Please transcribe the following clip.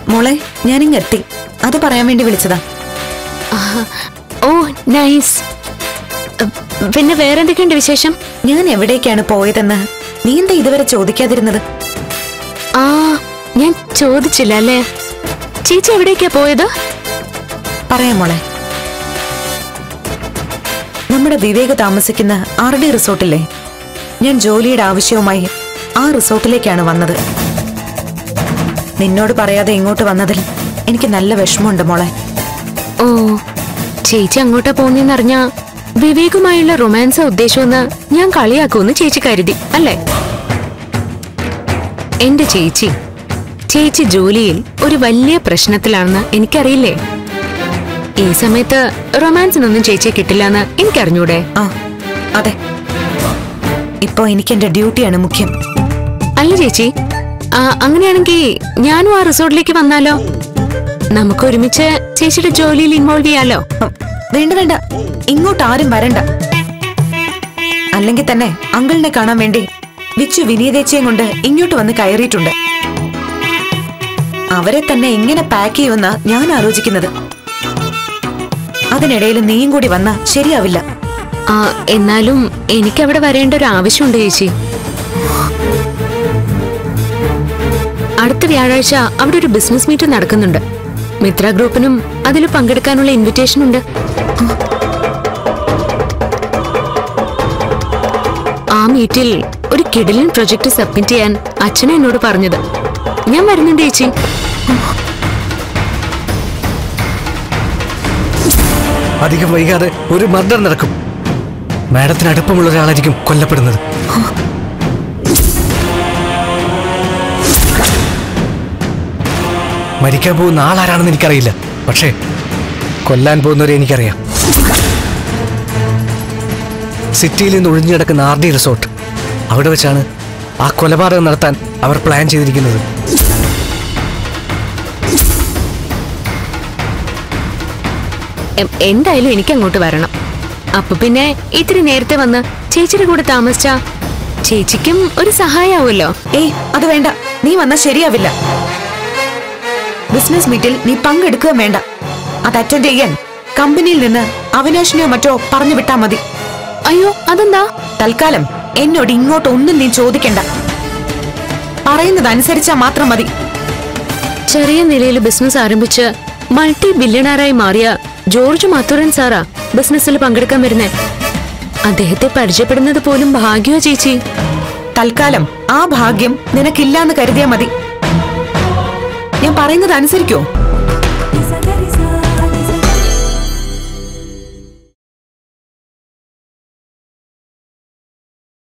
മോളെ ഞാനിങ്ങെത്തി അത് പറയാൻ വേണ്ടി വിളിച്ചതാ ഓ നൈസ് പിന്നെ വേറെന്തൊക്കെയുണ്ട് വിശേഷം ഞാൻ എവിടേക്കാണ് പോയതെന്ന് നീ എന്താ ഇതുവരെ ചോദിക്കാതിരുന്നത് ആ ഞാൻ ചോദിച്ചില്ല അല്ലേ ചേച്ചി എവിടേക്കാ പോയത് പറയാം മോളെ നമ്മുടെ വിവേക് താമസിക്കുന്ന ആർ ഡി റിസോർട്ടില്ലേ ഞാൻ ജോലിയുടെ ആവശ്യവുമായി ആ റിസോർട്ടിലേക്കാണ് വന്നത് നിന്നോട് പറയാതെ ഇങ്ങോട്ട് വന്നതിൽ എനിക്ക് നല്ല വിഷമമുണ്ട് മോളെ ഓ ചേച്ചി അങ്ങോട്ടാ പോന്നെന്നറിഞ്ഞ വിവേകുമായുള്ള റൊമാൻസ് ഉദ്ദേശമെന്ന് ഞാൻ കളിയാക്കുമെന്ന് ചേച്ചി കരുതി അല്ലേ എന്റെ ചേച്ചി ചേച്ചി ജോലിയിൽ ഒരു വലിയ പ്രശ്നത്തിലാണെന്ന് എനിക്കറിയില്ലേ ഈ സമയത്ത് റൊമാൻസിനൊന്നും ചേച്ചിയെ കിട്ടില്ലെന്ന് എനിക്കറിഞ്ഞൂടെ ആ അതെ ഇപ്പോ എനിക്ക് എന്റെ ഡ്യൂട്ടിയാണ് മുഖ്യം അല്ല ചേച്ചി ആ, അങ്ങനെയാണെങ്കിൽ ഞാനും ആ റിസോർട്ടിലേക്ക് വന്നാലോ നമുക്ക് ഒരുമിച്ച് ചേച്ചിയുടെ ജോലിയിൽ ഇൻവോൾവ് ചെയ്യാലോ ഉം, വേണ്ട വേണ്ട ഇങ്ങോട്ട് ആരും വരണ്ട അല്ലെങ്കിൽ തന്നെ അങ്കിളിനെ കാണാൻ വേണ്ടി വിച്ചു വിനീതേച്ചയും കൊണ്ട് ഇങ്ങോട്ട് വന്ന് കയറിയിട്ടുണ്ട് അവരെ തന്നെ എങ്ങനെ പാക്ക് ചെയ്യുമെന്നാ ഞാൻ ആലോചിക്കുന്നത് അതിനിടയിൽ നീയും കൂടി വന്നാ ശരിയാവില്ല ആ എന്നാലും എനിക്ക് അവിടെ വരേണ്ട ഒരു ആവശ്യമുണ്ട് ചേച്ചി അടുത്ത വ്യാഴാഴ്ച അവിടെ ഒരു ബിസിനസ് മീറ്റ് നടക്കുന്നുണ്ട് മിത്ര ഗ്രൂപ്പിനും അതിൽ പങ്കെടുക്കാനുള്ള ഇൻവിറ്റേഷൻ ഉണ്ട് ആ മീറ്റിൽ ഒരു കിടിലൻ പ്രൊജക്ട് സബ്മിറ്റ് ചെയ്യാൻ അച്ഛനും എന്നോട് പറഞ്ഞത് ഞാൻ വരുന്നുണ്ട് ചേച്ചി അധികം വൈകാതെ ഒരു മർഡർ നടക്കും മാഡത്തിന് അടുപ്പമുള്ള ഒരാളായിരിക്കും കൊല്ലപ്പെടുന്നത് മരിക്കാൻ പോകുന്ന ആളാരാണെന്ന് എനിക്കറിയില്ല പക്ഷേ കൊല്ലാൻ പോകുന്നവരെ എനിക്കറിയാം സിറ്റിയിൽ നിന്ന് ഒഴിഞ്ഞു കിടക്കുന്ന ആർ ഡി റിസോർട്ട് അവിടെ വെച്ചാണ് ആ കൊലപാതകം നടത്താൻ അവർ പ്ലാൻ ചെയ്തിരിക്കുന്നത് എം- എന്തായാലും എനിക്ക് അങ്ങോട്ട് വരണം അപ്പൊ പിന്നെ ഇത്തിരി നേരത്തെ വന്ന് ചേച്ചിയുടെ കൂടെ താമസിച്ച ചേച്ചിക്കും ഒരു സഹായാവുമല്ലോ ഏയ് അത് വേണ്ട നീ വന്നാ ശരിയാവില്ല ബിസിനസ് മീറ്റിൽ നീ പങ്കെടുക്കുകയും വേണ്ട അത് അറ്റൻഡ് ചെയ്യാൻ കമ്പനിയിൽ നിന്ന് അവിനാശിനെയോ മറ്റോ പറഞ്ഞു വിട്ടാ മതി അയ്യോ അതെന്താ തൽക്കാലം എന്നോട് ഇങ്ങോട്ട് ഒന്നും നീ ചോദിക്കണ്ട പറയുന്നത് അനുസരിച്ചാ മാത്രം മതി ചെറിയ നിലയിൽ ബിസിനസ് ആരംഭിച്ച് മൾട്ടി ബില്യണറായി മാറിയ ജോർജ് മത്തുറൻ സാറാ ബിസിനസ്സിൽ പങ്കെടുക്കാൻ വരുന്നേ അദ്ദേഹത്തെ പരിചയപ്പെടുന്നത് പോലും ഭാഗ്യോ ചേച്ചി തൽക്കാലം ആ ഭാഗ്യം നിനക്കില്ലാന്ന് കരുതിയാ മതി ഞാൻ പറയുന്നത് അനുസരിക്കോ